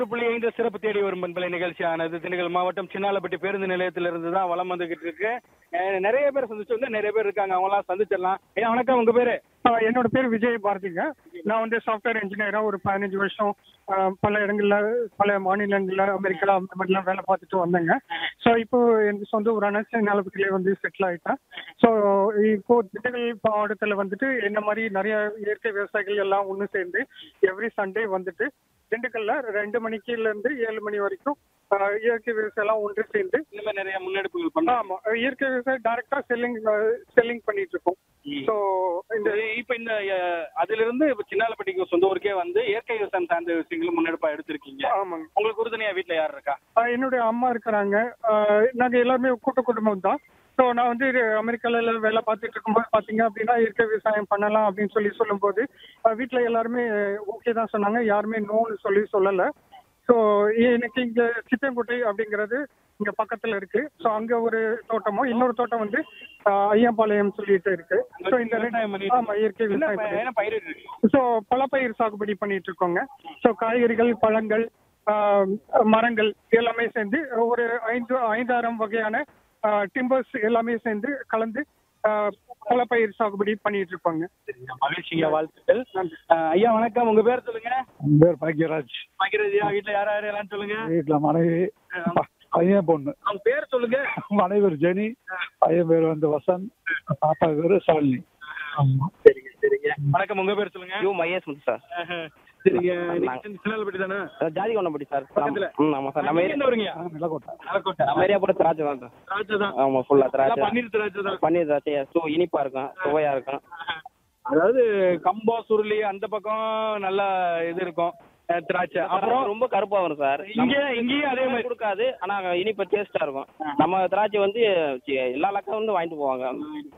புள்ளி ஐந்து சிறப்பு தேடி வரும் பண்பலை நிகழ்ச்சியானது திண்டுக்கல் மாவட்டம் சின்னாலப்பட்டி பேருந்து நிலையத்திலிருந்து தான் வலம் வந்துகிட்டு இருக்கு அஹ் நிறைய பேர் சந்திச்சு வந்து நிறைய பேர் இருக்காங்க அவங்களாம் சந்திச்சிடலாம் ஐயா வணக்கம் உங்க பேரு ஆ, என்னோட பேர் விஜய் பாரதிங்க நான் வந்து சாஃப்ட்வேர் இன்ஜினியரா ஒரு பதினஞ்சு வருஷம் ஆ, பல இடங்கள்ல பல மாநிலங்கள்ல அமெரிக்கா அந்த மாதிரிலாம் வேலை பார்த்துட்டு வந்தேங்க ஸோ இப்போ என் சொந்த ஊரான நிலப்பட்டிலே வந்து செட்டில் ஆயிட்டேன் ஸோ இப்போ திண்டுக்கல் மாவட்டத்தில் வந்துட்டு என்ன மாதிரி நிறைய இயற்கை விவசாயிகள் எல்லாம் ஒன்று சேர்ந்து எவ்ரி சண்டே வந்துட்டு திண்டுக்கல்ல ரெண்டு மணிக்குல இருந்து ஏழு மணி வரைக்கும் ஆ, இயற்கை விவசாயம் எல்லாம் ஒன்று சேர்ந்து இந்த மாதிரி நிறைய முன்னெடுப்புகள் பண்றோம் ஆமா இயற்கை விவசாயம் டைரக்டா செல்லிங் செல்லிங் பண்ணிட்டு இருக்கோம் ஸோ இந்த இப்ப இந்த அஹ், அதுல இருந்து இப்ப சின்னாலப்பட்டிக்கு சொந்த ஊருக்கே வந்து இயற்கை விவசாயம் சார்ந்த விஷயங்களும் முன்னெடுப்பா எடுத்திருக்கீங்க ஆமாங்க உங்களுக்கு உறுதுணையா வீட்டுல யார் இருக்கா ஆஹ் என்னுடைய அம்மா இருக்கிறாங்க ஆஹ் நாங்க எல்லாருமே கூட்டு குடும்பம் தான் ஸோ நான் வந்து இது அமெரிக்கால எல்லாம் வேலை பார்த்துட்டு இருக்கும்போது பாத்தீங்க அப்படின்னா இயற்கை விவசாயம் பண்ணலாம் அப்படின்னு சொல்லி சொல்லும்போது ஆஹ் வீட்ல எல்லாருமே ஓகே தான் சொன்னாங்க யாருமே நோன்னு சொல்லி சொல்லல ஸோ எனக்கு இங்க சித்தங்குட்டை அப்படிங்கிறது இங்க பக்கத்துல இருக்கு ஸோ அங்க ஒரு தோட்டமும் இன்னொரு தோட்டம் வந்து ஆஹ் ஐயம்பாளையம் சொல்லிட்டு இருக்கு ஸோ இந்த ரெண்டு- விவசாயம் பண்ணிட்டு ஆமா இயற்கை என்ன விவசாயம் ப- பண்ணிட்டு என்ன பயிரிட்டு இருக்கீங்க ஸோ பழப்பயிர் சாகுபடி பண்ணிட்டு இருக்கோங்க ஸோ காய்கறிகள் பழங்கள் ஆஹ் மரங்கள் எல்லாமே சேர்ந்து ஒரு ஐந்து ஐந்தாயிரம் வகையான டிம்பர்ஸ் எல்லாமே சேர்ந்து கலந்து ஆஹ் பழப்பயிர் சாகுபடி பண்ணிட்டு இருப்பாங்க மகிழ்ச்சிங்க வாழ்த்துக்கள் அஹ், ஐயா வணக்கம் உங்க பேர் சொல்லுங்க என் பேர் பாக்கியராஜ் மகிழ்ச்சியா வீட்டுல யார் யார் எல்லாம் சொல்லுங்க வீட்டுல மனைவி ப- பையன் பொண்ணு அவங்க பேர் சொல்லுங்க மனைவி பேர் ஜெனி பையன் பேர் வந்து வசந்த் பாப்பா பேரு சாலினி ஆமா சரிங்க சரிங்க வணக்கம் உங்க பேர் சொல்லுங்க யூ மையஸ் முத்து சார் ஆஹா. சரிங்க நீங்க சின்னாலப்பட்டி தானே ஜாதி கொண்டபடி சார் பக்கத்துல? ம் ஆமாம் சார் நம்ம நீங்க எந்த ஊருங்கய்யா ஆ, நிலக்கோட்டை மலக்கோட்டை நம்ம ஏரியா கூட திராட்சை தான் சார் திராட்சை தான் ஆமாம் ஃபுல்லாக எல்லாம் திராட்சை பன்னீர் திராட்சை தான் பன்னீர் திராட்சை ஸோ இனிப்பாக இருக்கும் சுவையாக இருக்கும் அதாவது கம்போ சுருளி அந்த பக்கம் நல்லா இது இருக்கும் அஹ், திராட்சை அப்புறம் அப்புறம் ரொம்ப கருப்பாக வரும் சார் இங்கே இங்கேயும் அதே மாதிரி கொடுக்காது ஆனால் இனிப்பு டேஸ்ட்டாக இருக்கும் நம்ம திராட்சை வந்து சி- எல்லா லக்கம் வந்து வாங்கிட்டு போவாங்க